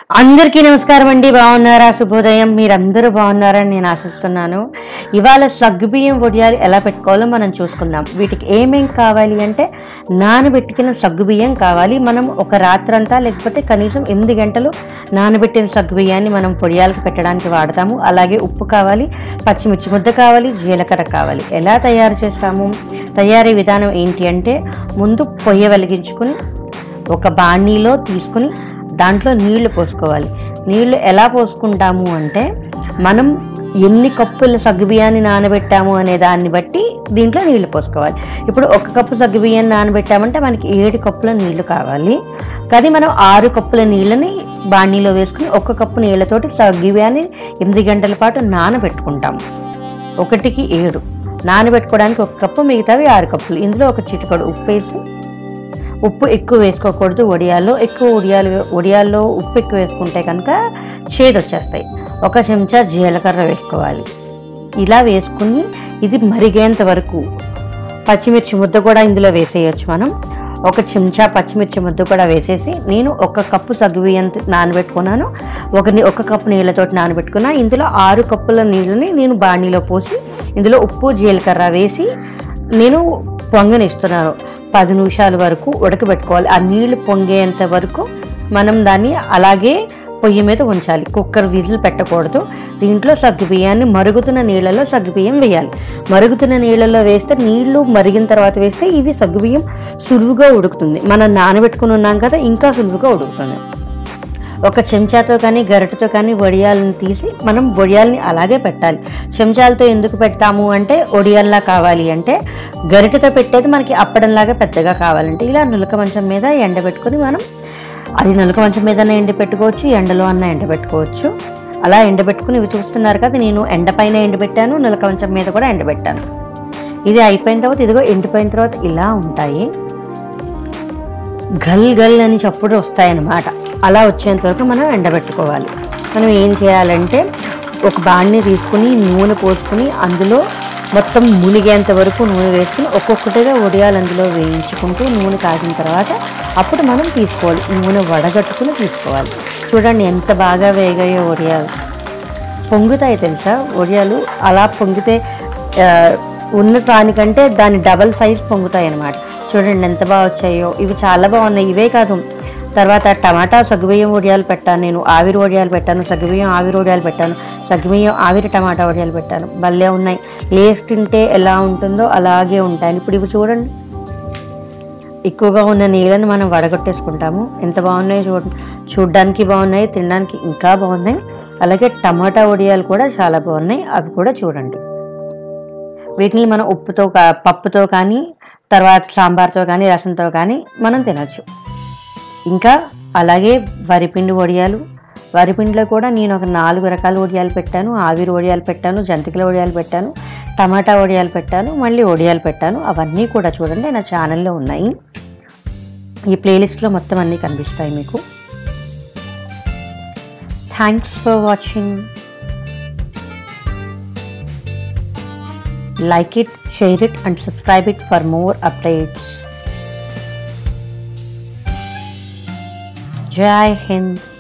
అందరికీ నమస్కారం అండి బాగున్నారా శుభోదయం మీరందరూ బాగున్నారని నేను ఆశిస్తున్నాను ఇవాళ సగ్గుబియ్యం వడియాలు ఎలా పెట్టుకోవాలో మనం చూసుకుందాం వీటికి ఏమేం కావాలి అంటే నానబెట్టుకున్న సగ్గుబియ్యం కావాలి మనం ఒక రాత్రంతా లేకపోతే కనీసం ఎనిమిది గంటలు నానబెట్టిన సగ్గుబియ్యాన్ని మనం పొడియాలకు పెట్టడానికి వాడతాము అలాగే ఉప్పు కావాలి పచ్చిమిర్చి ముద్ద కావాలి జీలకర్ర కావాలి ఎలా తయారు చేస్తాము తయారీ విధానం ఏంటి అంటే ముందు పొయ్యి వెలిగించుకుని ఒక బాణీలో తీసుకుని దాంట్లో నీళ్లు పోసుకోవాలి నీళ్లు ఎలా పోసుకుంటాము అంటే మనం ఎన్ని కప్పుల సగ్గుబియ్యాన్ని నానబెట్టాము అనే దాన్ని బట్టి దీంట్లో నీళ్లు పోసుకోవాలి ఇప్పుడు ఒక కప్పు సగ్గుబియ్యాన్ని నానబెట్టామంటే మనకి ఏడు కప్పుల నీళ్లు కావాలి కానీ మనం ఆరు కప్పుల నీళ్ళని బాణీలో వేసుకుని ఒక కప్పు నీళ్ళతోటి సగ్గుబియ్యాన్ని ఎనిమిది గంటల పాటు నానబెట్టుకుంటాము ఒకటికి ఏడు నానబెట్టుకోవడానికి ఒక కప్పు మిగతావి ఆరు కప్పులు ఇందులో ఒక చిటికడు ఉప్పు వేసి ఉప్పు ఎక్కువ వేసుకోకూడదు వడియాల్లో ఎక్కువ వడియాలు వడియాల్లో ఉప్పు ఎక్కువ వేసుకుంటే కనుక చేదు వచ్చేస్తాయి ఒక చెంచా జీలకర్ర వేసుకోవాలి ఇలా వేసుకుని ఇది మరిగేంత వరకు పచ్చిమిర్చి ముద్ద కూడా ఇందులో వేసేయచ్చు మనం ఒక చెంచా పచ్చిమిర్చి ముద్ద కూడా వేసేసి నేను ఒక కప్పు సగ్గుబియ్యం నానబెట్టుకున్నాను ఒక ని- ఒక కప్పు నీళ్ళతోటి నానబెట్టుకున్నా ఇందులో ఆరు కప్పుల నీళ్ళని నేను బాణీలో పోసి ఇందులో ఉప్పు జీలకర్ర వేసి నేను పొంగనిస్తున్నాను పది నిమిషాల వరకు ఉడకబెట్టుకోవాలి ఆ నీళ్లు పొంగేంత వరకు మనం దాన్ని అలాగే పొయ్యి మీద ఉంచాలి కుక్కర్ విజిల్ పెట్టకూడదు దీంట్లో సగ్గుబియ్యాన్ని మరుగుతున్న నీళ్ళలో సగ్గుబియ్యం వేయాలి మరుగుతున్న నీళ్ళలో వేస్తే నీళ్లు మరిగిన తర్వాత వేస్తే ఇవి సగ్గుబియ్యం సులువుగా ఉడుకుతుంది మనం నానబెట్టుకుని ఉన్నాం కదా ఇంకా సులువుగా ఉడుకుతుంది ఒక చెంచాతో కానీ గరిటతో కానీ వడియాలను తీసి మనం వడియాల్ని అలాగే పెట్టాలి చెంచాలతో ఎందుకు పెడతాము అంటే వడియాల్లా కావాలి అంటే గరిటతో పెట్టేది మనకి అప్పడంలాగా పెద్దగా కావాలంటే ఇలా నులక మంచం మీద ఎండబెట్టుకొని మనం అది నులక మంచం మీద ఎండ పెట్టుకోవచ్చు ఎండలో అన్న ఎండ పెట్టుకోవచ్చు అలా ఎండబెట్టుకుని ఇవి చూస్తున్నారు కదా నేను ఎండ పైన ఎండబెట్టాను నులక మంచం మీద కూడా ఎండబెట్టాను ఇది అయిపోయిన తర్వాత ఇదిగో ఎండిపోయిన తర్వాత ఇలా ఉంటాయి గల్ గల్ అని చప్పుడు వస్తాయన్నమాట అలా వచ్చేంత వరకు మనం ఎండబెట్టుకోవాలి మనం ఏం చేయాలంటే ఒక బాణ్ణి తీసుకుని నూనె పోసుకుని అందులో మొత్తం మునిగేంత వరకు నూనె వేసుకుని ఒక్కొక్కటిగా వడియాలు అందులో వేయించుకుంటూ నూనె కాగిన తర్వాత అప్పుడు మనం తీసుకోవాలి నూనె వడగట్టుకుని తీసుకోవాలి చూడండి ఎంత బాగా వేగాయో వడియాలు పొంగుతాయి తెలుసా వడియాలు అలా పొంగితే ఆ, ఉన్న దానికంటే దాని డబల్ సైజ్ పొంగుతాయి అన్నమాట చూడండి ఎంత బాగా వచ్చాయో ఇవి చాలా బాగున్నాయి ఇవే కాదు తర్వాత టమాటా సగ్గుబియ్యం వడియాలు పెట్టాను నేను ఆవిరి వడియాలు పెట్టాను సగ్గుబియ్యం ఆవిరి వడియాలు పెట్టాను సగ్గుబియ్యం ఆవిరి టమాటా వడియాలు పెట్టాను భలే ఉన్నాయి లేస్ తింటే ఎలా ఉంటుందో అలాగే ఉంటాయి ఇప్పుడు ఇవి చూడండి ఎక్కువగా ఉన్న నీళ్ళని మనం వడగొట్టేసుకుంటాము ఎంత బాగున్నాయి చూడ చూడడానికి బాగున్నాయి తినడానికి ఇంకా బాగున్నాయి అలాగే టమాటా వడియాలు కూడా చాలా బాగున్నాయి అవి కూడా చూడండి వీటిని మనం ఉప్పుతో కా- పప్పుతో కానీ తర్వాత సాంబార్తో కానీ రసంతో కానీ మనం తినచ్చు ఇంకా అలాగే వరిపిండి వడియాలు వరిపిండిలో కూడా నేను ఒక నాలుగు రకాల వడియాలు పెట్టాను ఆవిరి వడియాలు పెట్టాను జంతికల వడియాలు పెట్టాను టమాటా వడియాలు పెట్టాను మళ్ళీ వడియాలు పెట్టాను అవన్నీ కూడా చూడండి నా ఛానల్లో ఉన్నాయి ఈ ప్లేలిస్ట్లో మొత్తం అన్నీ కనిపిస్తాయి మీకు thanks for watching like it, share it, and subscribe it for more updates. Jai Hind.